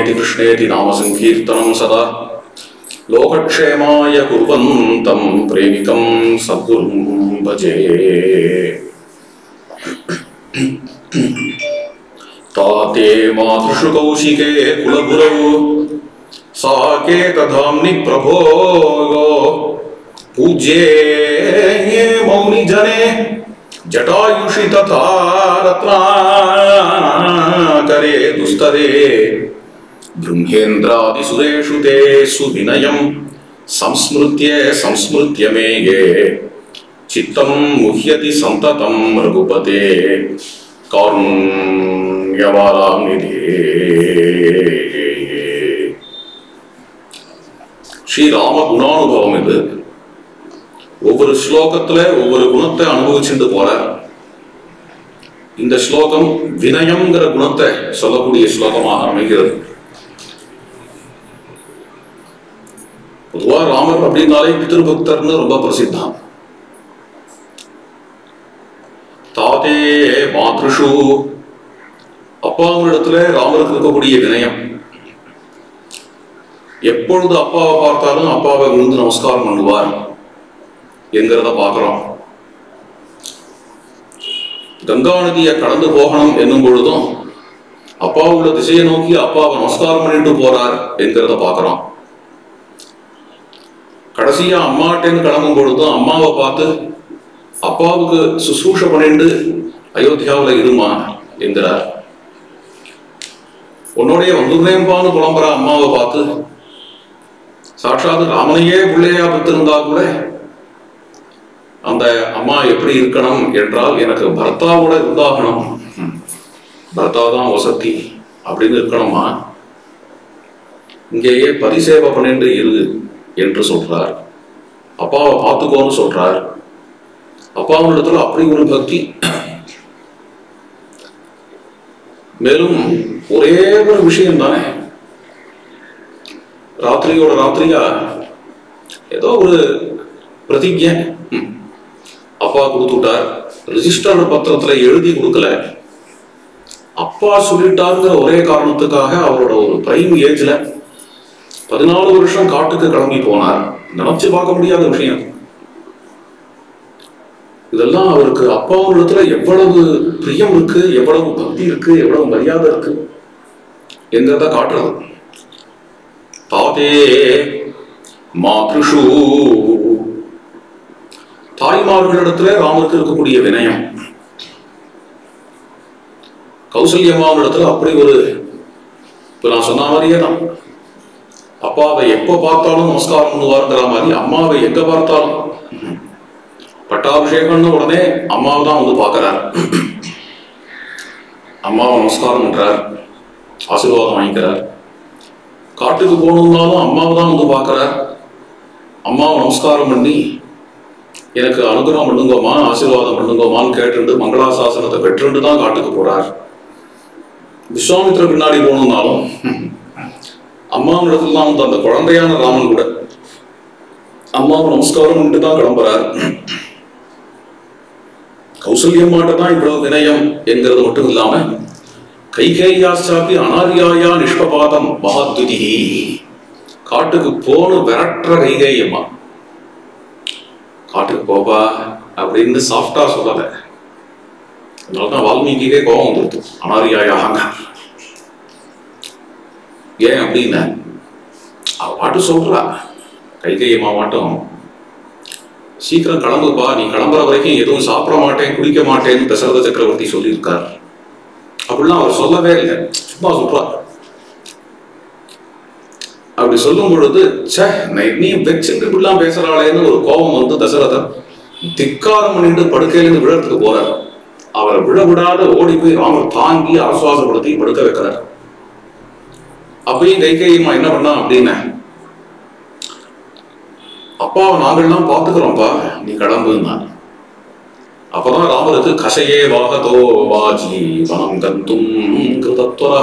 रामेति कृष्णेति नाम सङ्कीर्तनं सदा लोकक्षेमाय कुर्वन्तं प्रेमिकं सद्गुरुं भजे ताते मातृषु कौशिके कुलगुरौ साकेतधाम्नि प्रभो पूज्ये मौनिजने जटायुषि तथा रत्नाकरे दुस्तरे ब्रह्मेन्द्रादिसुरेषु ते सुविनयं संस्मृत्य संस्मृत्य मे ये चित्तं मुह्यति सन्ततं रघुपते कारुण्यवारानिधे ஸ்ரீராம குணானுபவம் இது ஒவ்வொரு ஸ்லோகத்துல ஒவ்வொரு குணத்தை அனுபவிச்சுட்டு போற இந்த ஸ்லோகம் வினயம்ங்கிற குணத்தை சொல்லக்கூடிய ஸ்லோகமாக அமைகிறது பொதுவா ராமர் அப்படின்னாலே பிதிருபக்தர்னு ரொம்ப பிரசித்தம் தாதே மாத்ருஷு அப்பாவிடத்துல ராமருக்கு இருக்கக்கூடிய வினயம் எப்பொழுது அப்பாவை பார்த்தாலும் அப்பாவை விழுந்து நமஸ்காரம் பண்ணுவார் என்கிறத பார்க்கிறோம் கங்கா நதியை கடந்து போகணும் என்னும் பொழுதும் அப்பாவோட திசையை நோக்கி அப்பாவை நமஸ்காரம் பண்ணிட்டு போறார் என்கிறத பார்க்கிறோம் கடைசியா அம்மாட்டேன்னு கிளம்பும் பொழுதும் அம்மாவை பார்த்து அப்பாவுக்கு சுசூஷ பண்ணிட்டு அயோத்தியாவுல இருமா என்கிறார் உன்னுடைய வந்துருந்தேன்பான்னு புலம்புற அம்மாவை பார்த்து சாட்சாத் ராமனையே பிள்ளையா பெற்றிருந்தா கூட அந்த அம்மா எப்படி இருக்கணும் என்றால் எனக்கு பர்த்தாவோட இருந்தாகணும் ம். பர்த்தா தான் வசதி அப்படின்னு இருக்கணுமா இங்கேயே பரிசேவை பண்ணிட்டு இரு என்று சொல்றார் அப்பாவை பார்த்துக்கோன்னு சொல்றார் அப்பாவிடத்துல அப்படி ஒரு பக்தி மேலும் ஒரே ஒரு விஷயம் தானே ராத்திரியோட ராத்திரியா ஏதோ ஒரு பிரதிஜை ம், அப்பா கொடுத்துட்டார் ரிஜிஸ்டர் பத்திரத்துல எழுதி கொடுக்கல அப்பா சொல்லிட்டாருங்கிற ஒரே காரணத்துக்காக அவரோட ஒரு பிரைம் ஏஜ்ல பதினாலு வருஷம் காட்டுக்கு கிளம்பி போனார் நினைச்சு பார்க்க முடியாத விஷயம் இதெல்லாம் அவருக்கு அப்பாவிடத்துல எவ்வளவு பிரியம் இருக்கு எவ்வளவு பக்தி இருக்கு எவ்வளவு மரியாதை இருக்கு என்கிறத காட்டுறது தாதே மாத்ருஷு தாய்மார்களிடத்துல ராமருக்கு இருக்கக்கூடிய வினயம் கௌசல்யம்மாவிடத்துல அப்படி ஒரு இப்ப நான் சொன்ன மாதிரியே தான் அப்பாவை எப்ப பார்த்தாலும் நமஸ்காரம் பண்ணுவாருங்கிற மாதிரி அம்மாவை எங்க பார்த்தாலும் பட்டாபிஷேகம்னு உடனே அம்மாவை தான் வந்து பார்க்கறார் அம்மாவை நமஸ்காரம் பண்றார் ஆசீர்வாதம் வாங்கிக்கிறார் காட்டுக்கு போகணும்னாலும் அம்மாவை தான் வந்து பார்க்கறார் அம்மாவை நமஸ்காரம் பண்ணி எனக்கு அனுகிரகம் பண்ணுங்கோமா ஆசீர்வாதம் பண்ணுங்கோமான்னு கேட்டுட்டு மங்களாசாசனத்தை பெற்றுண்டு தான் காட்டுக்கு போறார் விஸ்வாமித்திர பின்னாடி போகணும்னாலும் அம்மாவிடத்துல தான் வந்து அந்த குழந்தையான ராமன் கூட அம்மாவை நமஸ்காரம் பண்ணிட்டு தான் கிளம்புறார் கௌசல்யம்மாட்ட தான் இவ்வளவு வினயம் என்கிறது மட்டும் இல்லாம கைகேயாச்சாப்பி அனாரியாயா நிஷ்பபாதம் மகாத்யுதி காட்டுக்கு போன விரட்டுற கைகேயம்மா காட்டுக்கு போப்பா அப்படின்னு சாஃப்டா சொல்லல அதனாலதான் வால்மீகிக்கே கோபம் வந்துருது அனாரியாயாக ஏன் அப்படின்னு அவ பாட்டு சொல்றா கைகையம்மா மாட்டும் சீக்கிரம் கிளம்புப்பா நீ கிளம்புற வரைக்கும் எதுவும் சாப்பிட மாட்டேன் குடிக்க மாட்டேன்னு தசரத சக்கரவர்த்தி சொல்லியிருக்கார் அப்படிலாம் அவர் சொல்லவே இல்லை சும்மா சொல்றார் அப்படி சொல்லும் பொழுது ச்சே நான் நீ வச்சுட்டு இப்படிலாம் பேசுறாளேன்னு ஒரு கோபம் வந்து தசரதன் திக்காரம் பண்ணிட்டு படுக்கையிலிருந்து விழறதுக்கு போறார் அவரை விழ விடாத ஓடி போய் ராமர் தாங்கி ஆசுவாசப்படுத்தி படுக்க வைக்கிறார் அப்பயும் கைகையம்மா என்ன பண்ணா அப்படின்னு அப்பாவை நாங்கள்லாம் பார்த்துக்கிறோம்ப்பா நீ கிளம்புன்னா அப்பதான் ராமருக்கு கசையே வாகதோ வாஜி வனம் கந்தும் கிருதத்வரா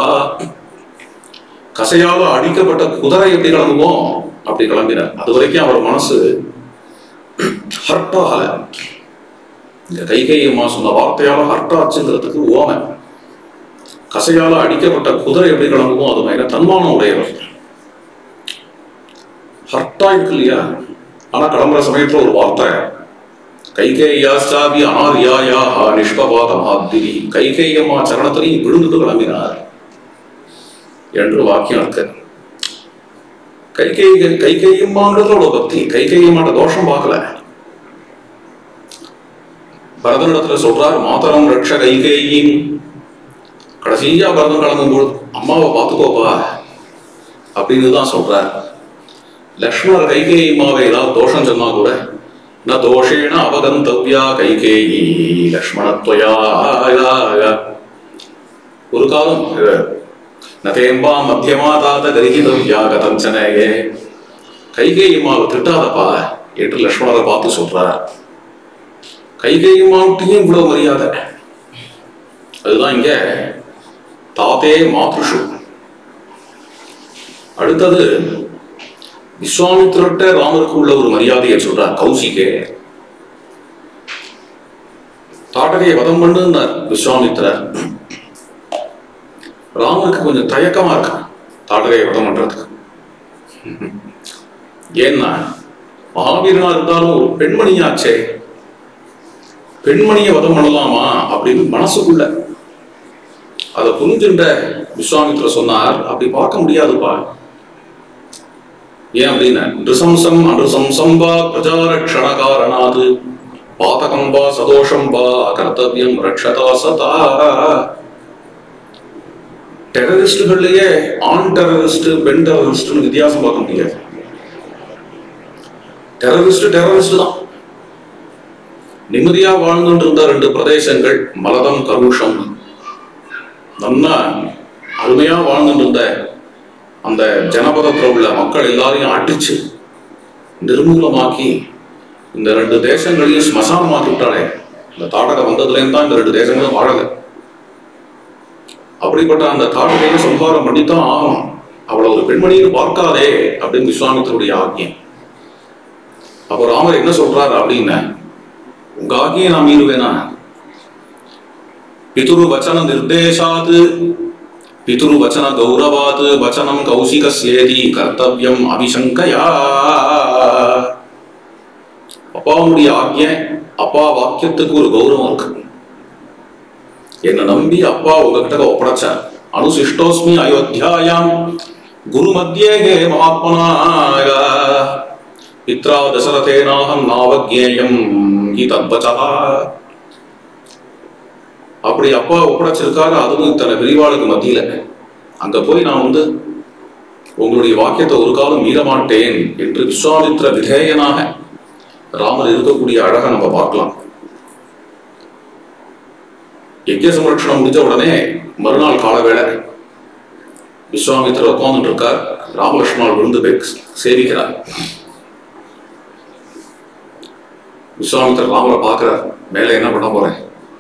கசையால அடிக்கப்பட்ட குதிரை எப்படி கிளம்புமோ அப்படி கிளம்பினார் அது வரைக்கும் அவர் மனசு ஹர்ட் ஆகல இந்த கைகை அம்மா சொன்ன வார்த்தையால ஹர்ட் ஆச்சுங்கிறதுக்கு ஓமை கசையால அடிக்கப்பட்ட குதிரை எப்படி கிளம்புமோ அது மாதிரி தன்மானம் உடையவர் ஹர்ட்டா இருக்கு இல்லையா ஆனா கிளம்புற சமயத்துல ஒரு வார்த்தை கைகேயாச்சாபி அனாரியாயா நிஷ்பபாத மாதிரி கைகேயம்மா சரணத்திலையும் விழுந்துட்டு கிளம்பினார் என்று வாக்கியம் இருக்கு கைகை கைகையம்மான்றதோட பக்தி கைகையம்மாட்ட தோஷம் பார்க்கல பரதனிடத்துல சொல்றார் மாதரம் ரக்ஷ கைகேயின் கடைசியா பரதம் கிளம்பும்போது அம்மாவை பார்த்துக்கோப்பா அப்படின்னு தான் சொல்றார் லக்ஷ்மணர் கைகேயி அம்மாவை ஏதாவது தோஷம் சொன்னா கூட ந தோஷேன அவகந்தவ்யா கைகேயி லக்ஷ்மணத்வயா ஒரு காலம் நதேம்பா மத்தியமா தாத்த கரிகிதவ்யா கதஞ்சனையே கைகேயி அம்மாவை திட்டாதப்பா என்று லக்ஷ்மணரை பார்த்து சொல்றார் கைகேயி அம்மாவுட்டையும் இவ்வளவு மரியாதை அதுதான் இங்க தாத்தே மாத்ருஷு அடுத்தது விஸ்வாமித்திரட்ட ராமருக்கு உள்ள ஒரு மரியாதையை சொல்றார் கௌசிகே தாட்டகையை வதம் பண்ணுன்னார் விஸ்வாமித்திரர் ராமருக்கு கொஞ்சம் தயக்கமா இருக்கான் தாட்டகையை வதம் பண்றதுக்கு ஏன்னா மகாவீரனா இருந்தாலும் ஒரு பெண்மணியாச்சே பெண்மணியை வதம் பண்ணலாமா அப்படின்னு மனசுக்குள்ள அதை புரிஞ்சுட்ட விஸ்வாமித்திர சொன்னார் அப்படி பார்க்க முடியாதுப்பா ஏன் அப்படின்னா நிருசம்சம் அனுசம்சம் வா பிரஜாரக்ஷண காரணாது பாதகம் வா சதோஷம் வா கர்த்தவியம் ரக்ஷதா சதா டெரரிஸ்டுகள்லயே ஆண் டெரரிஸ்ட் பெண் டெரரிஸ்ட்னு வித்தியாசம் பார்க்க முடியாது டெரரிஸ்ட் டெரரிஸ்ட் தான் நிம்மதியா வாழ்ந்துட்டு இருந்த ரெண்டு பிரதேசங்கள் மலதம் கருஷம் நல்லா அருமையா வாழ்ந்துட்டு இருந்த அந்த ஜனபதத்தில் உள்ள மக்கள் எல்லாரையும் அடிச்சு நிர்மூலமாக்கி இந்த ரெண்டு தேசங்களையும் ஸ்மசானமாக்கி விட்டாளே இந்த தாடகை வந்ததுலேருந்து தான் இந்த ரெண்டு தேசங்களும் வாழலை அப்படிப்பட்ட அந்த தாடகையை சம்ஹாரம் பண்ணித்தான் ஆகணும் அவளை ஒரு பெண்மணியை பார்க்காதே அப்படின்னு விஸ்வாமித்தருடைய ஆக்கியம் அப்போ ராமர் என்ன சொல்றாரு அப்படின்னு உங்க ஆக்கியை நான் மீறுவேனா பிதுரு வச்சன நிர்தேசாத் பிதுரு வச்சன கௌரவாத் வச்சனம் கௌசிகஸ்யேதி கர்த்தவியம் அபிசங்கயா அப்பாவுடைய ஆக்ய அப்பா வாக்கியத்துக்கு ஒரு கௌரவம் இருக்கு என்னை நம்பி அப்பா உங்ககிட்ட ஒப்படைச்சார் அனுசிஷ்டோஸ்மி அயோத்தியாயாம் குரு மத்தியே மகாத்மனாய பித்ரா தசரதேனாகம் நாவஜேயம் ஹி தத்வச்சா அப்படி அப்பா ஒப்படைச்சிருக்காரு அதுவும் இத்தனை விரிவாளுக்கு மத்தியில அங்க போய் நான் வந்து உங்களுடைய வாக்கியத்தை ஒரு காலம் மீற மாட்டேன் என்று விஸ்வாமித்ர விதேயனாக ராமர் இருக்கக்கூடிய அழகை நம்ம பார்க்கலாம் யஜ்ய சம்ரட்சணம் முடிஞ்ச உடனே மறுநாள் கால வேளை விஸ்வாமித்திரர் உட்கார்ந்துட்டு இருக்கார் ராமலட்சுமணால் விழுந்து போய் சேவிக்கிறார் விஸ்வாமித்திரர் ராமரை பார்க்கிறார் மேலே என்ன பண்ண போறேன்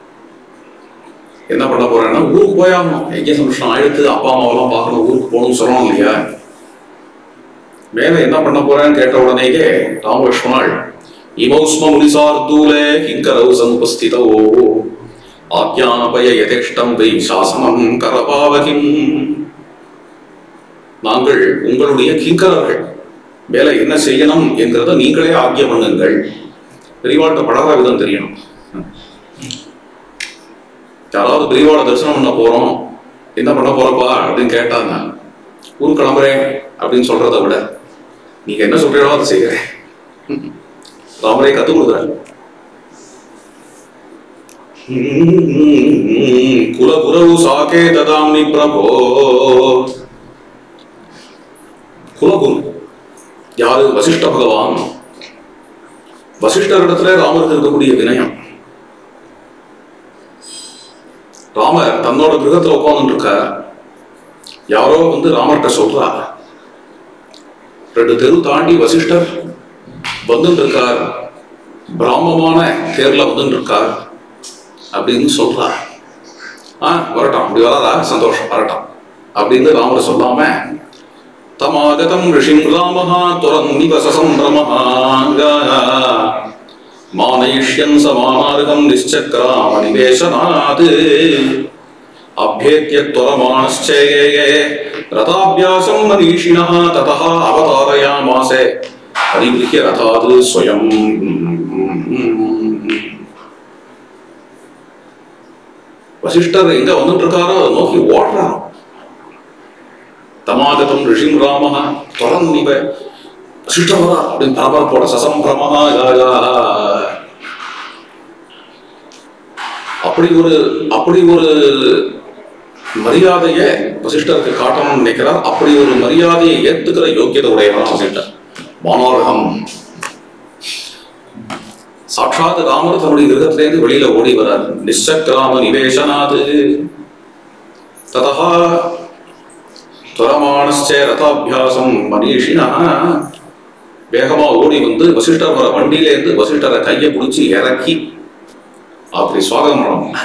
என்ன பண்ண போறேன்னா ஊருக்கு போயாகணும் யஜ்ய சம்ரட்சணம் ஆயிடுத்து அப்பா அம்மாவெல்லாம் பார்க்கணும் ஊருக்கு போகணும்னு சொல்லணும் இல்லையா மேல என்ன பண்ண போறேன்னு கேட்ட உடனேயே ராமலட்சுமணாள் இமௌஸ்ம முனிசார்தூலே கிங்கரவு சமுபஸ்திதோ ஆக்ஞாபய யதேஷ்டம் வை சாசனம் கரபாவகிம் நாங்கள் உங்களுடைய கிங்கரர்கள் மேல என்ன செய்யணும் என்கிறத நீங்களே ஆக்கியம் பண்ணுங்கள் பெரியவாழ்கிட்ட படாத விதம் தெரியணும் யாராவது பெரியவாளை தரிசனம் பண்ண போறோம் என்ன பண்ண போறப்பா அப்படின்னு கேட்டாங்க ஊர் கிளம்புறேன் அப்படின்னு சொல்றதை விட நீங்க என்ன சொல்றீங்களோ அதை செய்யறேன் ராமரே கத்து கொடுக்குறாரு குலகுரவு சாக்கே ததாமி பிரபோ குலகுரு யாரு வசிஷ்ட பகவான் வசிஷ்டரிடத்துல ராமருக்கு இருக்கக்கூடிய வினயம் ராமர் தன்னோட கிரகத்துல உட்கார்ந்துட்டு இருக்க யாரோ வந்து ராமர்கிட்ட சொல்றா ரெண்டு தெரு தாண்டி வசிஷ்டர் வந்துட்டு இருக்கார் பிராமமான தேர்ல வந்துட்டு இருக்கார் அப்படின்னு சொல்றா ஆ வரட்டும் அப்படி வராதா சந்தோஷம் வரட்டும் அப்படின்னு ராமர் சொல்லாம தமாகதம் ரிஷிம் ராமஹா துரம் நிவசசம் ரமஹா மானயிஷ்யன் சமானார்கம் நிச்சக்ராம நிவேசனாத் அभ्येत्य त्वरमाणश्चेये रथाभ्यासं मनीषिणः ततः अवतारयामासे परिगृह्य रथात् स्वयम् வசிஷ்டர் எங்க வந்துட்டு இருக்காரோ அதை நோக்கி ஓடுறான் தமாகதம் ரிஷிம் ராமஹ தொடர்ந்து வசிஷ்டர் வரா அப்படின்னு பரபரப்போட சசம்பிரமஹா யாயா அப்படி ஒரு அப்படி ஒரு மரியாதையை வசிஷ்டருக்கு காட்டணும்னு நினைக்கிறார் அப்படி ஒரு மரியாதையை ஏத்துக்கிற யோக்கியதை உடையவன் வசிஷ்டர் மனோரகம் சாட்சாத் ராமர் தன்னுடைய கிரகத்திலேருந்து வெளியில ஓடி வரார் நிச்சக்கிராம நிவேசனாது ததா துவரமானச்சே ரதாபியாசம் மனிஷினா வேகமா ஓடி வந்து வசிஷ்டர் வர வண்டியிலேருந்து வசிஷ்டரை கையை பிடிச்சி இறக்கி அப்படி சுவாகதம் பண்ணணும்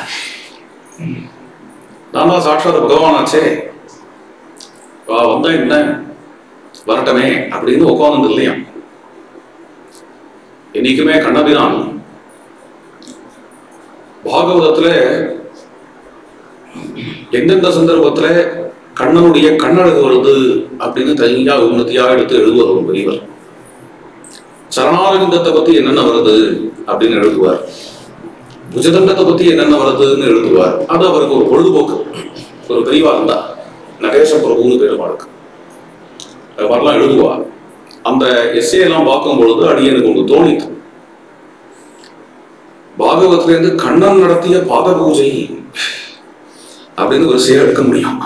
நான் தான் சாட்சாத் பகவானாச்சே வா வந்தா என்ன வரட்டமே அப்படின்னு உட்காந்து இல்லையா என்னைக்குமே கண்ணபிரான் பாகவதத்துல எந்தெந்த சந்தர்ப்பத்துல கண்ணனுடைய கண்ணழகு வருது அப்படின்னு தனியா உன்னத்தியா எடுத்து எழுதுவார் ஒரு பெரியவர் சரணாரவிந்தத்தை பத்தி என்னென்ன வருது அப்படின்னு எழுதுவார் புஜதண்டத்தை பத்தி என்னென்ன வருதுன்னு எழுதுவார் அது அவருக்கு ஒரு பொழுதுபோக்கு ஒரு பெரியவா இருந்தா நடேச பிரபுன்னு பேரு அவளுக்கு அது மாதிரிலாம் எழுதுவார் அந்த எஸ்ஏ எல்லாம் பார்க்கும் பொழுது அடியனுக்கு ஒன்று தோணித்து பாகவத்திலேருந்து கண்ணன் நடத்திய பாத பூஜை அப்படின்னு ஒரு செயல் எடுக்க முடியும்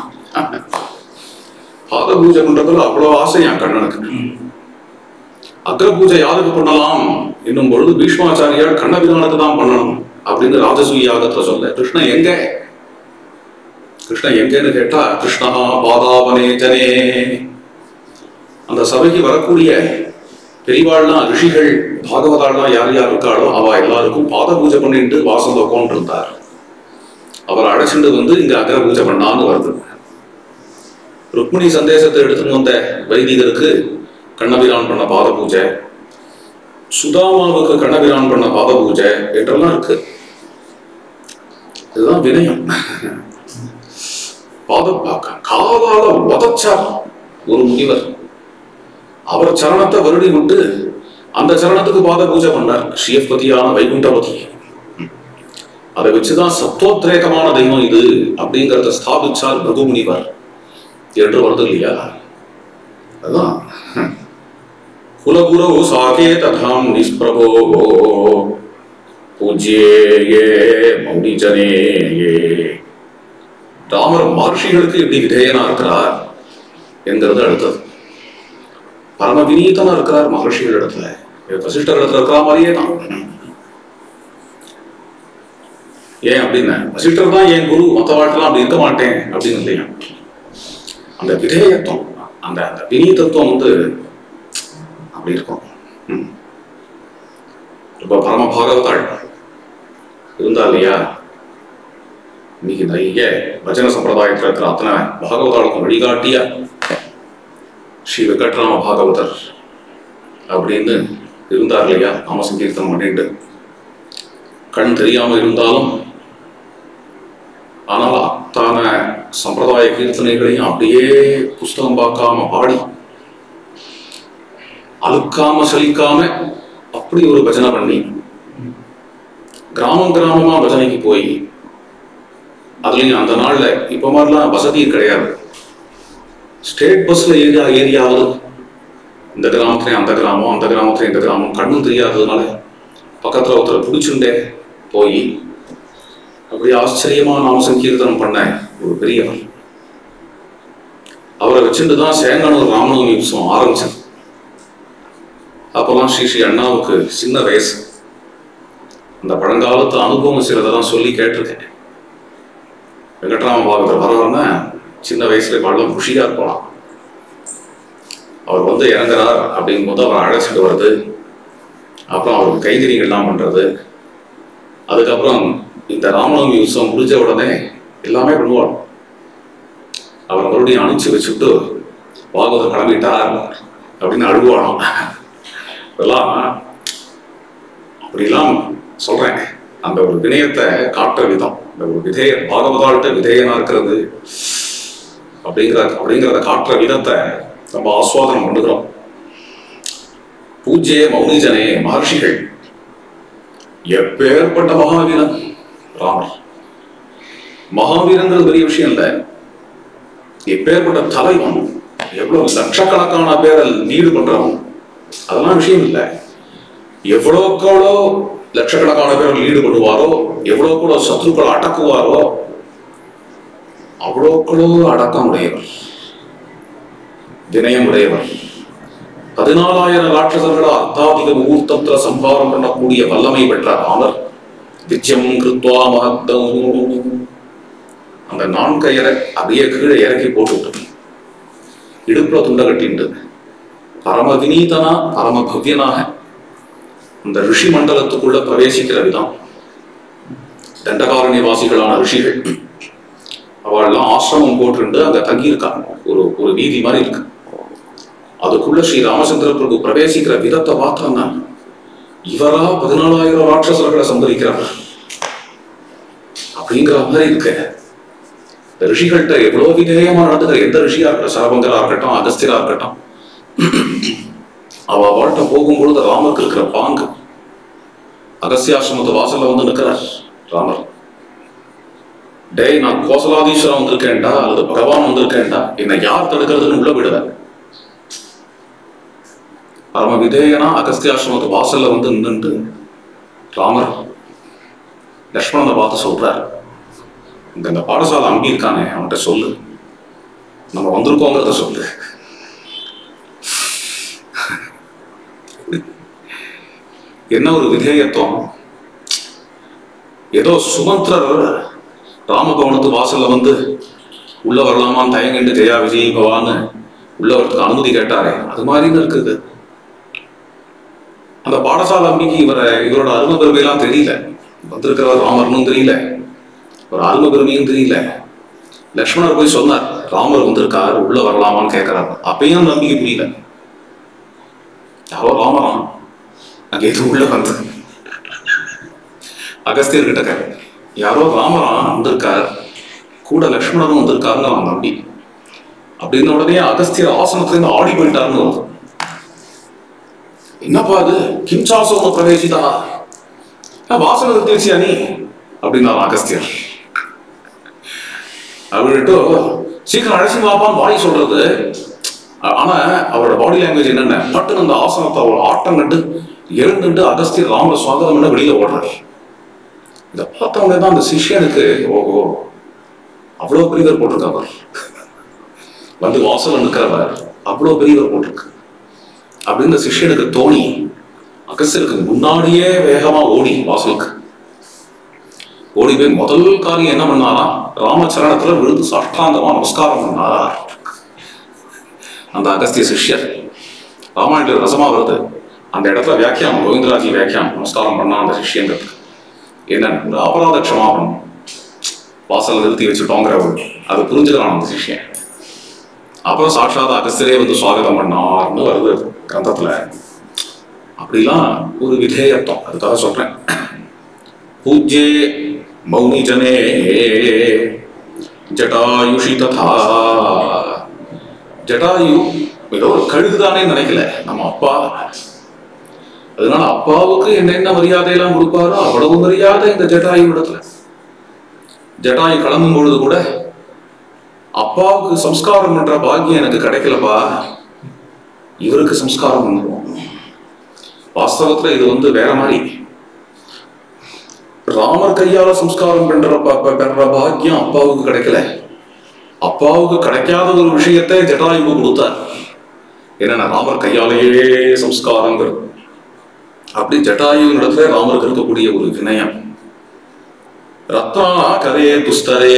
பாத பூஜை பண்றதுல அவ்வளவு ஆசை என் கண்ணனுக்கு அக்ர பூஜை யாருக்கு பண்ணலாம் என்னும் பொழுது பீஷ்மாச்சாரியார் கண்ணபிரானுக்கு தான் பண்ணணும் அப்படின்னு ராஜசூய யாகத்துல சொல்ல கிருஷ்ணன் எங்க கிருஷ்ணன் எங்கன்னு கேட்டா கிருஷ்ணா பாதாவனே ஜனே அந்த சபைக்கு வரக்கூடிய பெரியவாள்லாம் ரிஷிகள் பாகவதாள்லாம் யார் யார் இருக்காளோ அவ எல்லாருக்கும் பாத பூஜை பண்ணிட்டு வாசல்ல உட்காந்து இருந்தார் அவர் அழைச்சிட்டு வந்து இங்க அக்ர பூஜை பண்ணான்னு வருது ருக்மிணி சந்தேசத்தை எடுத்துன்னு வந்த வைதிகருக்கு கண்ணபிரான் பண்ண பாத பூஜை சுதாமாவுக்கு கண்ணபிரான் பண்ண பாத பூஜை என்றெல்லாம் இருக்கு இதுதான் வினயம் பாத காலால உதச்சார் ஒரு முனிவர் அவர் சரணத்தை வருடி விட்டு அந்த சரணத்துக்கு பாத பூஜை பண்ணார் ஸ்ரீயப்பதியான வைகுண்டபதி அதை வச்சுதான் சத்தோத்ரேகமான தெய்வம் இது அப்படிங்கிறத ஸ்தாபிச்சார் பிரகு முனிவர் என்று வருது இல்லையா அதான் குலகுரு சாகே ததாம் நிஸ்பிரபோ பூஜ்யே மௌனிஜனே ராமர் மகர்ஷிகளுக்கு எப்படி விதேயனா இருக்கிறார் என்கிறது அடுத்தது பரம வினீதனா இருக்கிறார் மகர்ஷிகள் இடத்துல வசிஷ்டர் இடத்துல இருக்கிற மாதிரியே தான் ஏன் அப்படின்னு வசிஷ்டர் தான் என் குரு மற்ற வாழ்க்கைலாம் அப்படி இருக்க மாட்டேன் அப்படின்னு இல்லையா அந்த விதேயத்துவம் அந்த அந்த வினீதத்துவம் வந்து அப்படி இருக்கும் ம். ரொம்ப பரம பாகவதாள் இருந்தா இல்லையா இன்னைக்கு நிறைய பஜன சம்பிரதாயத்தில் இருக்கிற அத்தனை பாகவதாளுக்கும் வழிகாட்டியா ஸ்ரீ வெங்கட்ராம பாகவதர் அப்படின்னு இருந்தார் இல்லையா நாம சங்கீர்த்தனம் பண்ணிட்டு கண் தெரியாம இருந்தாலும் ஆனால் அத்தான சம்பிரதாய கீர்த்தனைகளையும் அப்படியே புஸ்தகம் பார்க்காம பாடி அழுக்காம சலிக்காம அப்படி ஒரு பஜனை பண்ணி கிராமம் கிராமமா பஜனைக்கு போய் அதுலயும் அந்த நாள்ல இப்ப மாதிரிலாம் வசதி கிடையாது ஸ்டேட் பஸ்ல ஏரியா ஏரியாவது இந்த கிராமத்துலயும் அந்த கிராமம் அந்த கிராமத்துலயும் இந்த கிராமம் கண்ணும் தெரியாததுனால பக்கத்துல ஒருத்தர் பிடிச்சுண்டே போய் அப்படி ஆச்சரியமா நாம சங்கீர்த்தனம் பண்ண ஒரு பெரியவர் அவரை வச்சுட்டு தான் சேங்கனூர் ராமநவமி உற்சவம் ஆரம்பிச்சது அப்பெல்லாம் ஸ்ரீ ஸ்ரீ அண்ணாவுக்கு சின்ன வயசு அந்த பழங்காலத்து அனுபவம் சிலதெல்லாம் சொல்லி கேட்டிருக்கேன் வெங்கட்ராம பாகவதர் வரவர்னா சின்ன வயசுல இவ்வளவு குஷியா இருக்கலாம் அவர் வந்து இறங்குறார் அப்படிங்கும் போது அவர் அழைச்சிட்டு வருது அப்புறம் அவருக்கு கைங்கரியங்கள்லாம் பண்றது அதுக்கப்புறம் இந்த ராமநவமி உற்சவம் முடிஞ்ச உடனே எல்லாமே பண்ணுவார் அவரை மறுபடியும் அனுப்பிச்சு வச்சுட்டு பாகவதர் கிளம்பிட்டார் அப்படின்னு அழுவாளாம் இதெல்லாம் அப்படிலாம் சொல்றேன் அந்த ஒரு வினயத்தை காட்டுற விதம் இந்த ஒரு விதேயன் பாகவதாள்கிட்ட விதேயனா இருக்கிறது அப்படிங்கிற அப்படிங்கிறத காட்டுற விதத்தை நம்ம ஆஸ்வாதனம் பண்ணுகிறோம் பூஜ்ய மௌனிஜனே மகர்ஷிகள் எப்பேற்பட்ட மகாவீரன் ராமர் மகாவீரங்கிறது பெரிய விஷயம் இல்லை எப்பேற்பட்ட தலைவன் எவ்வளவு லட்சக்கணக்கான பேரை லீடு பண்றவன் அதெல்லாம் விஷயம் இல்லை எவ்வளோக்கு எவ்வளோ லட்சக்கணக்கான பேர் லீடு பண்ணுவாரோ எவ்வளோக்கு எவ்வளோ சத்ருக்களை அடக்குவாரோ அவ்வளோக்களோ அடக்கம் உடையவர் வினயம் உடையவர் பதினாலாயிரம் ராட்சசர்களை அர்த்தாதிக முகூர்த்தத்துல சம்பாரம் பண்ணக்கூடிய வல்லமை பெற்ற ராமர் விஜயம் கிருத்வா மகத்தம் அந்த நான்கையரை அப்படியே கீழே இறக்கி போட்டுவிட்டு இடுப்புல துண்டை கட்டிண்டு பரம வினீதனா பரம பவ்யனாக அந்த ரிஷி மண்டலத்துக்குள்ள பிரவேசிக்கிற விதம் தண்டகாரண்ய வாசிகளான ரிஷிகள் அவள்லாம் ஆசிரமம் போட்டுண்டு அங்க தங்கியிருக்காங்க ஒரு ஒரு வீதி மாதிரி இருக்கு அதுக்குள்ள ஸ்ரீ ராமச்சந்திர பிரபு பிரவேசிக்கிற விதத்தை பார்த்தான்னா இவரா பதினாலாயிரம் ராட்சசர்களை சம்பரிக்கிறவர் அப்படிங்கிற மாதிரி இருக்கு இந்த ரிஷிகள்கிட்ட எவ்வளவு விதேயமா நடந்துக்கிற எந்த ரிஷியா இருக்கட்டும் சரபங்கரா இருக்கட்டும் அகஸ்தியரா இருக்கட்டும் அவ வாழ்க்கை போகும்பொழுது ராமருக்கு இருக்கிற பாங்கு அகஸ்தியாசிரமத்து வாசல்ல வந்து நிற்கிறார் ராமர் டேய் நான் கோசலாதீஸ்வரன் வந்திருக்கேன்டா அல்லது பகவான் வந்திருக்கேன்டா என்னை யார் தடுக்கிறதுன்னு உள்ள விடுவேன் பரம விதேயனா அகஸ்தியாசிரமத்து வாசல்ல வந்து நின்று ராமர் லக்ஷ்மணனை பார்த்து சொல்றார் இந்த இந்த பாடசாலை அம்பி இருக்கானே அவன்கிட்ட சொல்லு நம்ம வந்திருக்கோங்கிறத சொல்லு என்ன ஒரு விதேயத்துவம் ஏதோ சுமந்திரர் ராமபவனத்து வாசல்ல வந்து உள்ள வரலாமான்னு தயங்கிட்டு ஜெயா விஜய் பவான்னு உள்ள வரதுக்கு அனுமதி கேட்டாரே அது மாதிரின்னு இருக்குது அந்த பாடசாலை அம்பிக்கு இவரை இவரோட அருமை பெருமையெல்லாம் தெரியல வந்திருக்கிறவர் ராமர்னும் தெரியல ஒரு அருமை பெருமையும் தெரியல லக்ஷ்மணர் போய் சொன்னார் ராமர் வந்திருக்காரு உள்ள வரலாமான்னு கேட்கிறாரு அப்பயும் அந்த நம்பிக்கை புரியல யாரோ ராமராம் அங்க எது உள்ள வந்து அகஸ்தியர் கிட்ட கேட்க யாரோ ராமராம் வந்திருக்கார் கூட லக்ஷ்மணரும் வந்திருக்காருன்னு அவன் நம்பி அப்படின்னு உடனே அகஸ்தியர் ஆசனத்துல இருந்து ஆடி போயிட்டாருன்னு வருது என்னப்பா அது கிம்சாசோம பிரவேசிதா நான் வாசனை நிறுத்திடுச்சியா நீ அப்படின்னா அகஸ்தியர் அப்படின்ட்டு சீக்கிரம் அழைச்சி வாப்பான்னு வாடி சொல்றது ஆனா அவரோட பாடி லாங்குவேஜ் என்னென்ன பட்டுன்னு அந்த ஆசனத்தை அவர் ஆட்டம் கண்டு எழுந்துட்டு அகஸ்தியர் ராமரை சுவாகதம் பண்ண வெளியில ஓடுறாரு இதை பார்த்தவங்க தான் அந்த சிஷ்யனுக்கு ஓஹோ அவ்வளோ பெரியவர் போட்டிருக்காவர் வந்து வாசல் நிற்கிறவர் அவ்வளோ பெரியவர் போட்டிருக்கு அப்படின்னு இந்த சிஷ்யனுக்கு தோணி அகஸ்தியருக்கு முன்னாடியே வேகமா ஓடி வாசலுக்கு ஓடி போய் முதல் காரியம் என்ன பண்ணாரா ராமச்சரணத்துல விழுந்து சாஷ்டாங்கமா நமஸ்காரம் பண்ணாரா அந்த அகஸ்திய சிஷ்யர் ராமாயணத்தில் ரசமா வருது அந்த இடத்துல வியாக்கியானம் கோவிந்தராஜி வியாக்கியானம் நமஸ்காரம் பண்ணா அந்த சிஷ்யங்கிறதுக்கு என்ன அபராத க்ஷமாபணம் வாசல்ல நிறுத்தி வச்சுட்டோங்கிற ஒரு அது புரிஞ்சுக்கிறான் அந்த சிஷ்யன் அப்புறம் சாட்சாத் அகஸ்தியரே வந்து சுவாகதம் பண்ணார்னு வருது கிரந்தத்துல அப்படிலாம் ஒரு விதேயத்துவம் அதுக்காக சொல்றேன் பூஜ்யே மௌனி ஜனே ஜட்டாயுஷி ததா ஜட்டாயு ஏதோ ஒரு கழுகுதானே நினைக்கல நம்ம அப்பா அதனால அப்பாவுக்கு என்னென்ன மரியாதையெல்லாம் கொடுப்பாரோ அவ்வளவு மரியாதை இந்த ஜட்டாயு இடத்துல ஜட்டாயு கிளம்பும் பொழுது கூட அப்பாவுக்கு சம்ஸ்காரம் பண்ற பாக்கியம் எனக்கு கிடைக்கலப்பா இவருக்கு சம்ஸ்காரம் பண்ணுவோம் வாஸ்தவத்துல இது வந்து வேற மாதிரி ராமர் கையால சம்ஸ்காரம் பண்ற ப- ப- பெற பாக்கியம் அப்பாவுக்கு கிடைக்கல அப்பாவுக்கு கிடைக்காத ஒரு விஷயத்தை ஜட்டாயுக்கு கொடுத்தார் என்னன்னா ராமர் கையாலேயே சம்ஸ்காரங்கிறது அப்படி ஜட்டாயு இடத்துல ராமருக்கு இருக்கக்கூடிய ஒரு வினயம் ரத்னா கதே துஸ்தரே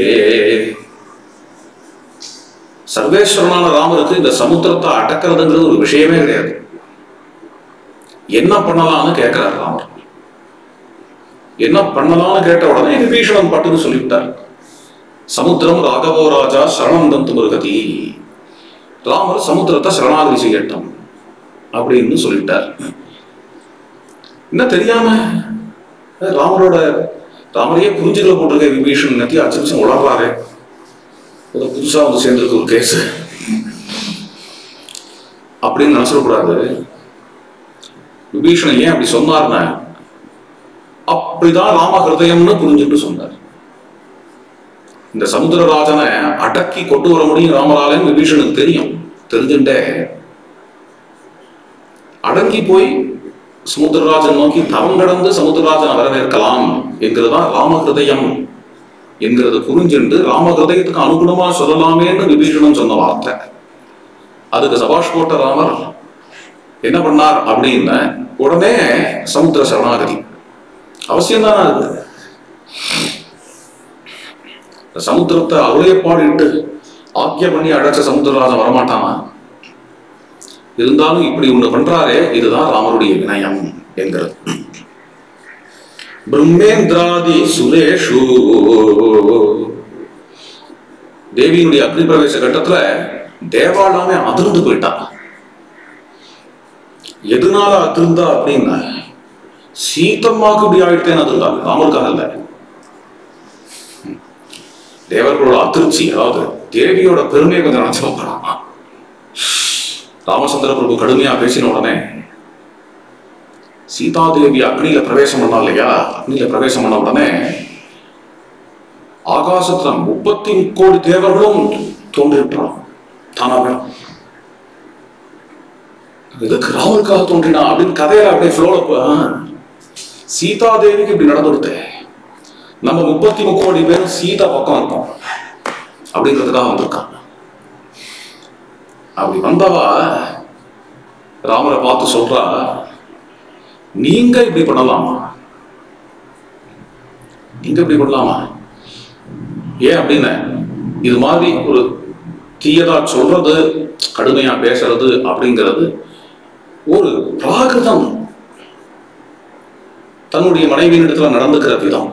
சர்வேஸ்வரனான ராமருக்கு இந்த சமுத்திரத்தை அடக்கிறதுங்கிறது ஒரு விஷயமே கிடையாது என்ன பண்ணலாம்னு கேட்கிறார் ராமர் என்ன பண்ணலாம்னு கேட்ட உடனே விபீஷணன் பட்டுன்னு சொல்லிவிட்டார் சமுத்திரம் ராகவோ ராஜா சரணம் தந்து முருகதி ராமர் சமுத்திரத்தை சரணாகதி செய்யட்டும் அப்படின்னு சொல்லிட்டார் என்ன தெரியாம ராமரோட ராமரையே புரிஞ்சுக்கல போட்டிருக்க விபீஷன் நத்தி அச்சு நிமிஷம் உளர்றாரு ஏதோ புதுசா வந்து சேர்ந்திருக்கு ஒரு கேஸ் அப்படின்னு நினைச்சிடக்கூடாது விபீஷணன் ஏன் அப்படி சொன்னார்னா அப்படிதான் ராம ஹிருதயம்னு புரிஞ்சுட்டு சொன்னார் இந்த சமுத்திரராஜனை அடக்கி கொண்டு வர முடியும் ராமராலன்னு விபீஷனுக்கு தெரியும் தெரிஞ்சுட்டே அடங்கி போய் சமுத்திரராஜன் நோக்கி தவம் கடந்து சமுத்திரராஜனை வரவேற்கலாம் என்கிறதுதான் ராம ஹிருதயம் என்கிறது புரிஞ்சுண்டு ராம ஹிருதயத்துக்கு அனுகுணமா சொல்லலாமேன்னு விபீஷணன் சொன்ன வார்த்தை அதுக்கு சபாஷ் போட்ட ராமர் என்ன பண்ணார் அப்படின்னு உடனே சமுத்திர சரணாகதி அவசியம் தானே அது இந்த சமுத்திரத்தை அவரே பாடிட்டு ஆக்கிய பண்ணி அழைச்ச சமுத்திரராஜன் வரமாட்டானா இருந்தாலும் இப்படி ஒண்ணு பண்றாரே இதுதான் ராமருடைய வினயம் என்கிறது பிரம்மேந்திராதி சுரேஷு தேவியினுடைய அக்னி பிரவேச கட்டத்துல தேவாலாமே அதிர்ந்து போயிட்டா எதனால அதிர்ந்தா அப்படின்னா சீத்தம்மாக்கு இப்படி ஆயிட்டேன்னு அதிர்ந்தாங்க ராமருக்காக இல்ல தேவர்களோட அதிர்ச்சி அதாவது தேவியோட பெருமையை கொஞ்சம் நினைச்சு பார்க்கலாம் ராமச்சந்திர பிரபு கடுமையா பேசின உடனே சீதாதேவி அக்னியில பிரவேசம் பண்ணா இல்லையா அக்னியில பிரவேசம் பண்ண உடனே ஆகாசத்துல முப்பத்தி கோடி தேவர்களும் தோன்றிவிட்டான் தானாக எதுக்கு ராமருக்காக தோன்றினா அப்படின்னு கதையில அப்படியே ஃப்ளோல சீதாதேவிக்கு இப்படி நடந்துடுது நம்ம முப்பத்தி முக்கோடி பேரும் சீதா பக்கம் இருக்கோம் அப்படிங்கிறதுக்காக வந்திருக்காங்க அப்படி வந்தவா ராமரை பார்த்து சொல்றா நீங்க இப்படி பண்ணலாமா நீங்க இப்படி பண்ணலாமா ஏன் அப்படின்னு இது மாதிரி ஒரு தீயதா சொல்றது கடுமையா பேசுறது அப்படிங்கிறது ஒரு பிராகிருதம் தன்னுடைய மனைவியினிடத்துல நடந்துக்கிற விதம்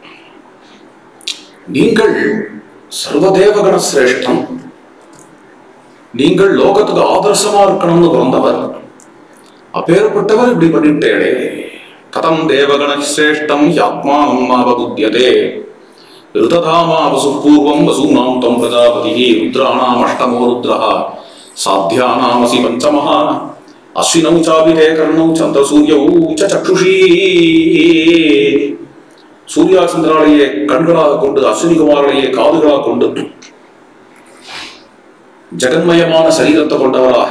நீங்கள் சர்வதேவகண சிரேஷ்டம் நீங்கள் லோகத்துக்கு ஆதர்சமா இருக்கணும்னு பிறந்தவர் அப்பேற்பட்டவர் இப்படி பண்ணிட்டேடே கதம் தேவகண சிரேஷ்டம் யாத்மானம் நாவபுத்தியதே ருததாமா வசு பூர்வம் வசூனாம் தம் பிரஜாபதி ருத்ராணாம் அஷ்டமோ ருத்ரः சாத்தியானாமசி பஞ்சமः அஸ்வினௌ சாபிதே கர்ணௌ சந்திரசூரியௌ ச சக்ஷுஷீ சூர்யா சந்திராலையே கண்களாக கொண்டு அஸ்வினி குமாரலையே காதுகளாக கொண்டு ஜெகன்மயமான சரீரத்தை கொண்டவராக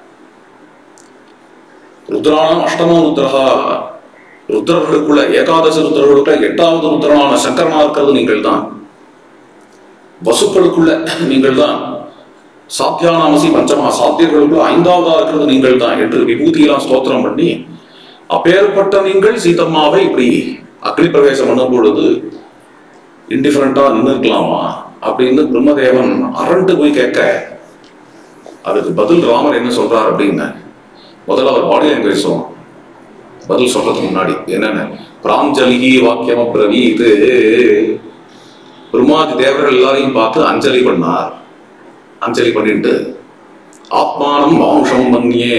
ருத்ராணம் அஷ்டமோ ருத்ரஹா ருத்ரர்களுக்குள்ள ஏகாதசி ருத்ரர்களுக்குள்ள எட்டாவது ருத்ரனான சங்கரனா இருக்கிறது நீங்கள் தான் வசுக்களுக்குள்ள நீங்கள் தான் சாத்தியானாமசி பஞ்சமா சாத்தியர்களுக்குள்ள ஐந்தாவதா இருக்கிறது நீங்கள் தான் என்று விபூதியெல்லாம் ஸ்தோத்திரம் பண்ணி அப்பேற்பட்ட நீங்கள் சீதம்மாவை இப்படி அக்னி பிரவேசம் பண்ணும் பொழுது இன்டிஃபரண்டா நின்றுக்கலாமா அப்படின்னு பிரம்மதேவன் அரண்டு போய் கேட்க அதுக்கு பதில் ராமர் என்ன சொல்றார் அப்படின்னு முதல்ல அவர் பாடி லாங்குவேஜ் சொல்லும் பதில் சொல்றதுக்கு முன்னாடி என்னென்ன பிராஞ்சலி வாக்கியம் பிரவீது பிரம்மாதி தேவர்கள் எல்லாரையும் பார்த்து அஞ்சலி பண்ணார் அஞ்சலி பண்ணிட்டு ஆத்மானம் வாம்சம் மன்யே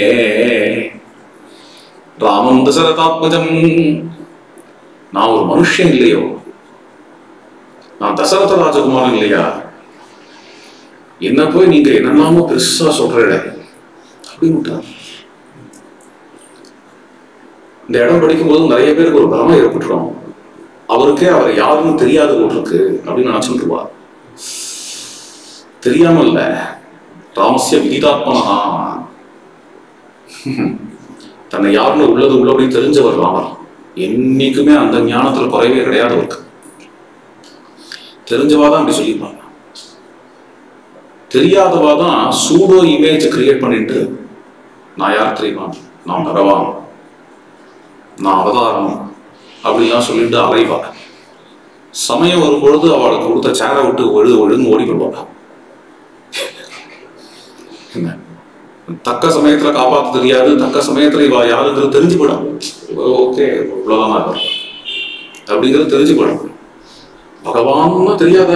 ராமம் தசரதாத்மஜம் நான் ஒரு மனுஷன் இல்லையோ நான் தசரத ராஜகுமாரன் இல்லையா என்ன போய் நீங்க என்னெல்லாமோ பெருசா சொல்றீட அப்படின்னு இந்த இடம் படிக்கும்போது நிறைய பேருக்கு ஒரு பிரமை ஏற்பட்டுரும் அவருக்கே அவர் யாருன்னு தெரியாத போட்டிருக்கு அப்படின்னு நினைச்சுட்டு இருப்பா தெரியாம இல்ல ராமசிய விதிதாத்மனா தன்னை யாருன்னு உள்ளது உள்ளபடி தெரிஞ்சவர் ராமர் என்னைக்குமே அந்த ஞானத்துல குறைவே கிடையாது அவருக்கு தெரிஞ்சவா தான் அப்படி சொல்லியிருப்பாங்க தெரியாதவா தான் சூடோ இமேஜ் கிரியேட் பண்ணிட்டு நான் யார் தெரியுமா நான் பகவான் நான் அவதாரம் அப்படிலாம் சொல்லிட்டு அலைவா சமயம் வரும்பொழுது அவளுக்கு கொடுத்த சேரை விட்டு ஒழு ஒழுங்கு ஓடி போடுவாங்க என்ன தக்க சமயத்துல காப்பாத்த தெரியாது தக்க சமயத்துல இவ யாருங்கிறது தெரிஞ்சு போயிடும் ஓகே இவ்வளவுதான் இருக்கும் அப்படிங்கிறது தெரிஞ்சு போயிடும் பகவான்னு தெரியாத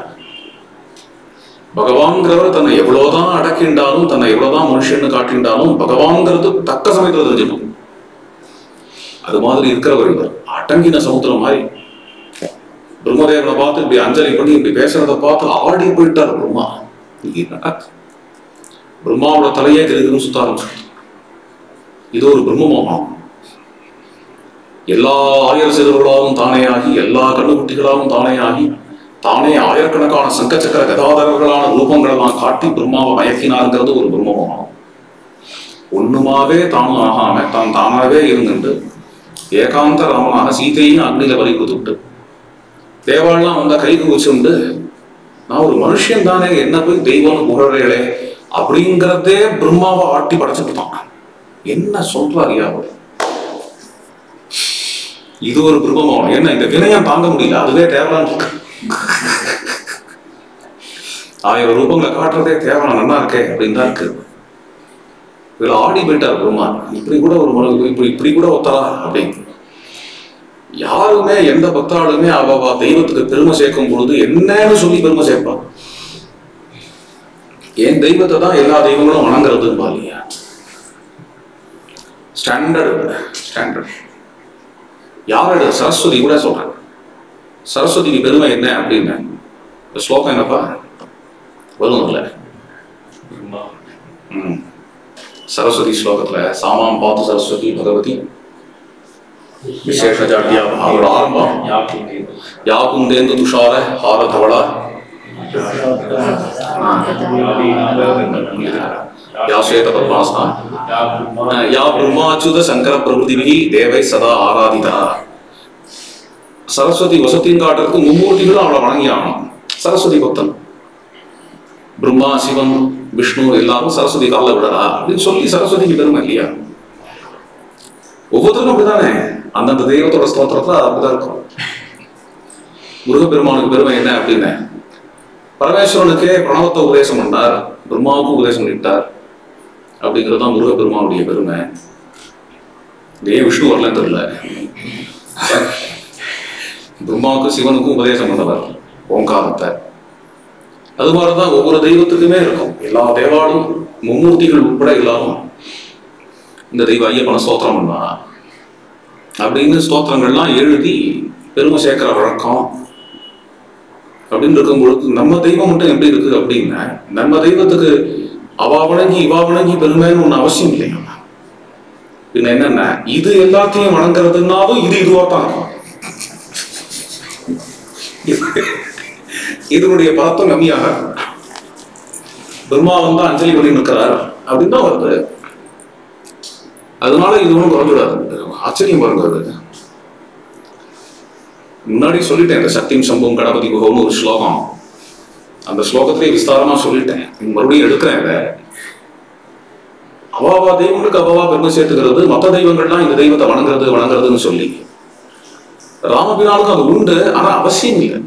பகவான்கிறவர் தன்னை எவ்வளவுதான் அடக்கின்றாலும் தன்னை எவ்வளவுதான் மனுஷன்னு காட்டின்றாலும் பகவான்கிறது தக்க சமயத்துல தெரிஞ்சுக்கணும் அது மாதிரி இருக்கிறவர் இவர் அடங்கின சமுத்திரம் மாதிரி பிரம்மதேவனை பார்த்து இப்படி அஞ்சலி பண்ணி இப்படி பேசுறத பார்த்து ஆடி போயிட்டார் பிரம்மா என்னடா? பிரம்மாவோட தலையே தெரியுதுன்னு சுத்த ஆரம்பிச்சு இது ஒரு பிரம்மமோகம் எல்லா ஆயர் சிறுவர்களாகவும் தானே ஆகி எல்லா கண்ணுக்குட்டிகளாகவும் தானே ஆகி தானே ஆயிரக்கணக்கான சங்க சக்கர கதாதரர்களான ரூபங்களெல்லாம் காட்டி பிரம்மாவை மயக்கினாருங்கிறது ஒரு பிரம்மமோகம் ஒண்ணுமாவே தானும் ஆகாம தான் தானாவே இருந்துட்டு ஏகாந்த ராமனாக சீதையும் அக்னியில பறி கொடுத்துட்டு தேவாள்லாம் வந்தா கை குவிச்சுண்டு நான் ஒரு மனுஷன் தானே என்ன போய் தெய்வம்னு புகழறே அப்படிங்கிறதே பிரம்மாவை ஆட்டி படைச்சுட்டான் என்ன சொல்றாரியா அவர் இது ஒரு பிரம்மமோகம் என்ன இந்த வினயம் தாங்க முடியல அதுவே தேவலான்னு இருக்கு ஆயிரம் ரூபங்களை காட்டுறதே தேவலாம் நல்லா இருக்கே அப்படின்னு தான் இருக்கு இதுல ஆடி போயிட்டார் பிரம்மா இப்படி கூட ஒரு மனு இப்படி இப்படி கூட ஒத்தரா அப்படின்னு யாருமே எந்த பக்தாளுமே அவ அவ தெய்வத்துக்கு பெருமை சேர்க்கும் பொழுது என்னன்னு சொல்லி பெருமை சேர்ப்பான் என் தெய்வத்தை தான் எல்லா தெய்வங்களும் வணங்குறதுன்பா இல்லையா ஸ்டாண்டர்ட் ஸ்டாண்டர்ட் யாரோட சரஸ்வதி கூட சொல்றேன் சரஸ்வதிக்கு பெருமை என்ன அப்படின்னு இந்த ஸ்லோகம் என்னப்பா வரும்ல ம். சரஸ்வதி ஸ்லோகத்துல சாமாம் பார்த்து சரஸ்வதி பகவதி விசேஷ ஜாட்டியா அவரோட ஆரம்பம் யாக்குந்தேந்து துஷார ஹாரதவள யா ஸ்வேத பத்மாசனா யா பிரம்மாச்சுத சங்கர பிரபுதிபிகி தேவை சதா ஆராதிதா சரஸ்வதி வசத்தின் காட்டுறதுக்கு மும்மூர்த்திகளும் அவளை வணங்கி ஆகணும் சரஸ்வதி பக்தன் பிரம்மா சிவன் விஷ்ணு எல்லாரும் சரஸ்வதி காலில் விடறா அப்படின்னு சொல்லி சரஸ்வதிக்கு பெருமை இல்லையா ஒவ்வொருத்தருக்கும் அப்படிதானே அந்தந்த தெய்வத்தோட ஸ்தோத்திரத்துல அது அப்படிதான் இருக்கும் முருகப்பெருமானுக்கு பெருமை என்ன அப்படின்னு பரமேஸ்வரனுக்கே பிரணவத்தை உபதேசம் பண்ணார் பிரம்மாவுக்கும் உபதேசம் பண்ணிட்டார் அப்படிங்கிறது தான் முருகப்பெருமானுடைய பெருமை இதே விஷ்ணு வரலன்னு தெரியல பிரம்மாவுக்கும் சிவனுக்கும் உபதேசம் பண்ணவர் ஓங்காரத்தை அது மாதிரிதான் ஒவ்வொரு தெய்வத்துக்குமே இருக்கும் எல்லா தேவாலும் மும்மூர்த்திகள் உட்பட எல்லாரும் இந்த தெய்வ ஐயப்பன ஸ்தோத்திரம் பண்ணா அப்படின்னு ஸ்தோத்திரங்கள்லாம் எழுதி பெருமை சேர்க்கிற வழக்கம் அப்படின்னு இருக்கும் பொழுது நம்ம தெய்வம் மட்டும் எப்படி இருக்குது அப்படின்னா நம்ம தெய்வத்துக்கு அவா வணங்கி இவா வணங்கி பெருமைன்னு ஒண்ணு அவசியம் இல்லைங்க பின்ன என்னன்னா இது எல்லாத்தையும் வணங்குறதுனாலும் இது இதுவா தான் இருக்கும் இதனுடைய பதத்தம் கம்மியாக பிரம்மா வந்து அஞ்சலி பண்ணி நிற்கிறார் அப்படின்னு தான் வருது அதனால இது ஒன்றும் குறைஞ்சிடாது ஆச்சரியம் பாருங்க அது முன்னாடி சொல்லிட்டேன் இந்த சக்தியும் சம்பவம் கணபதி குகம்னு ஒரு ஸ்லோகம் அந்த ஸ்லோகத்திலே விஸ்தாரமா சொல்லிட்டேன் மறுபடியும் எடுக்கிறேன் இதை அவாவா தெய்வங்களுக்கு அவாவா பெருமை சேர்த்துக்கிறது மற்ற தெய்வங்கள்லாம் இந்த தெய்வத்தை வணங்குறது வணங்குறதுன்னு சொல்லி ராமபிரானுக்கும் அது உண்டு ஆனா அவசியம் இல்லை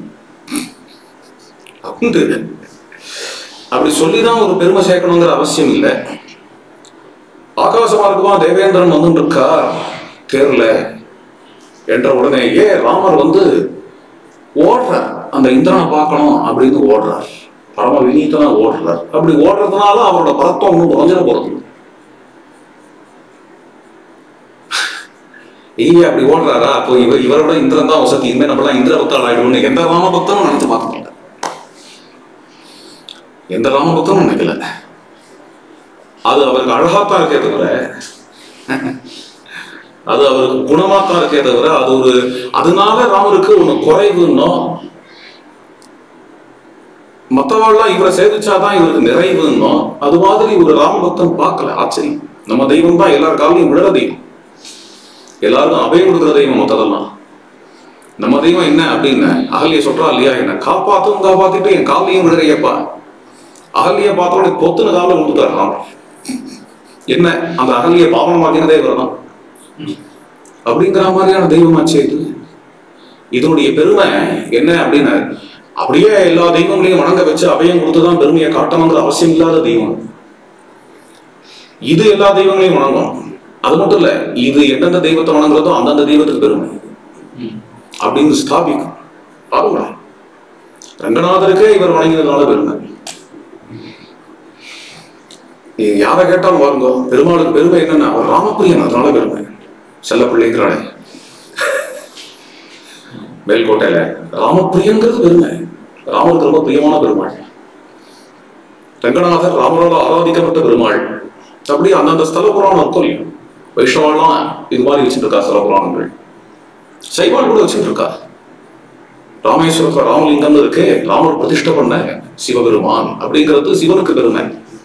உண்டு அப்படி சொல்லிதான் ஒரு பெருமை சேர்க்கணுங்கிற அவசியம் இல்லை ஆகாச மார்க்கமா தேவேந்திரன் வந்துட்டு இருக்கா தேர்ல என்ற உடனே ஏ ராமர் வந்து ஓடுறார் அந்த இந்திரனை பார்க்கணும் அப்படின்னு ஓடுறார் பரம வினீத்தனா ஓடுறார் அப்படி ஓடுறதுனால அவரோட பதத்தம் ஒன்றும் குறைஞ்சிட போறது இல்லை. ஐயா அப்படி ஓடுறாரா அப்போ இவர் இவரோட இந்திரன் தான் வசதி இனிமே நம்மளாம் இந்திர பக்தாள் ஆயிடுவோம்னு எந்த ராம பக்தனும் நினைச்சு பார்க்க முடியல எந்த ராம பக்தனும் நினைக்கல அது அவருக்கு அழகாத்தான் இருக்கே தவிர அது அவருக்கு குணமாத்தான் இருக்கே தவிர அது ஒரு அதனால ராமருக்கு ஒண்ணு குறைவுன்னோ மற்றவாள்லாம் இவரை சேவிச்சாதான் இவருக்கு நிறைவுன்னோ அது மாதிரி ஒரு ராமபக்தன் பார்க்கல ஆச்சரியம் நம்ம தெய்வம் தான் எல்லார் காலையும் விழற தெய்வம் எல்லாருக்கும் அபயம் கொடுக்குற தெய்வம் மொத்ததெல்லாம் நம்ம தெய்வம் என்ன அப்படின்னு அகலிய சொல்றா இல்லையா என்ன காப்பாத்தும் காப்பாத்திட்டு என் காலையும் விழுறையப்பா அகலிய பார்த்தோட பொத்துன காலில் விழுந்துட்டார் ராமர் என்ன அந்த அகலிய பாவனமாக்கினதே இவர்தான் அப்படிங்கிற மாதிரியான தெய்வமாச்சே இது இதனுடைய பெருமை என்ன அப்படின்னு அப்படியே எல்லா தெய்வங்களையும் வணங்க வச்சு அபயம் கொடுத்துதான் பெருமையை காட்டணுங்கிற அவசியம் இல்லாத தெய்வம் இது எல்லா தெய்வங்களையும் வணங்கும் அது மட்டும் இல்ல இது எந்தெந்த தெய்வத்தை வணங்குறதோ அந்தந்த தெய்வத்துக்கு பெருமை அப்படின்னு ஸ்தாபிக்கும் பாருங்களேன் ரங்கநாதருக்கே இவர் வணங்கினதுனால பெருமை நீங்க யாரை கேட்டாலும் பாருங்க பெருமாளுக்கு பெருமை என்னன்னா அவர் ராமப்பிரியன் அதனால பெருமை செல்ல பிள்ளைங்கிறாளே மேல்கோட்டையில ராமப்பிரியங்கிறது பெருமை ராமருக்கு ரொம்ப பிரியமான பெருமாள் ரங்கநாதர் ராமரால் ஆராதிக்கப்பட்ட பெருமாள் அப்படி அந்தந்த ஸ்தல புராணம் இருக்கும் இல்லையா வைஷ்ணவாலாம் இது மாதிரி வச்சுட்டு இருக்கா ஸ்தல புராணங்கள் சைவால் கூட வச்சுட்டு இருக்கா ராமேஸ்வரத்துல ராமலிங்கம்னு இருக்கு ராமர் பிரதிஷ்டை பண்ண சிவபெருமான் அப்படிங்கிறது சிவனுக்கு பெருமை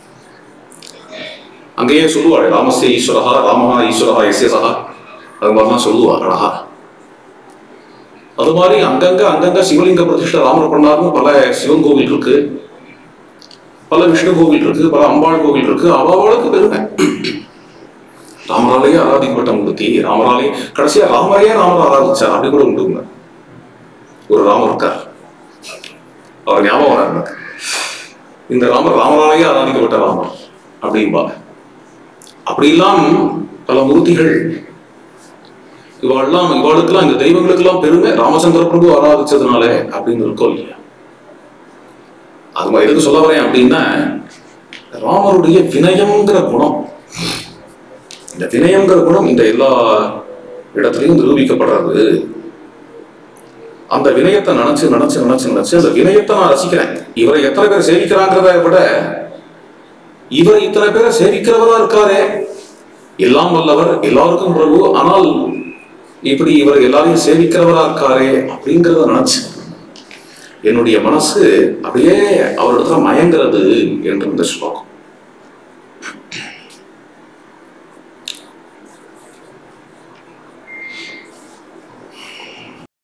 அங்கேயே சொல்லுவாள் ராமஸ்ய ஈஸ்வரஹா ராமஹா ஈஸ்வரஹா எஸ்யசஹா அது மாதிரிலாம் சொல்லுவா அழகா அது மாதிரி அங்கங்க அங்கங்க சிவலிங்க பிரதிஷ்டை ராமர் பண்ணாருன்னு பல சிவன் கோவில் இருக்கு பல விஷ்ணு கோவில் இருக்கு பல அம்பாள் கோவில் இருக்கு அவளுக்கு பெருமை ராமராலேயே ஆராதிக்கப்பட்ட மூர்த்தி ராமராலே கடைசியா ராமரையே ராமர் ஆராதிச்சார் அப்படி கூட உண்டுங்க ஒரு ராமர் இருக்கார் அவர் ஞாபகம் வராரு எனக்கு இந்த ராமர் ராமராலேயே ஆராதிக்கப்பட்ட ராமர் அப்படிம்பாங்க அப்படிலாம் பல மூர்த்திகள் இவாள்லாம் இவாளுக்கெல்லாம் இந்த தெய்வங்களுக்கெல்லாம் பெருமை ராமச்சந்திர பிரபு ஆராதிச்சதுனால அப்படின்னு இருக்கோம் இல்லையா அது மாதிரி எதுக்கு சொல்ல வரேன் அப்படின்னா ராமருடைய வினயம்ங்கிற குணம் இந்த வினயம்ங்கிற குணம் இந்த எல்லா இடத்துலையும் நிரூபிக்கப்படுறது அந்த வினயத்தை நினைச்சு நினைச்சு நினைச்சு நினைச்சு அந்த வினயத்தை நான் ரசிக்கிறேன் இவரை எத்தனை பேர் சேவிக்கிறாங்கிறத விட இவர் இத்தனை பேரை சேவிக்கிறவரா இருக்காரே எல்லாம் வல்லவர் எல்லாருக்கும் பிரபு ஆனால் இப்படி இவர் எல்லாரையும் சேவிக்கிறவரா இருக்காரே அப்படிங்கிறத நினைச்சு என்னுடைய மனசு அப்படியே அவரிடத்துல மயங்கிறது என்று இந்த ஸ்லோகம்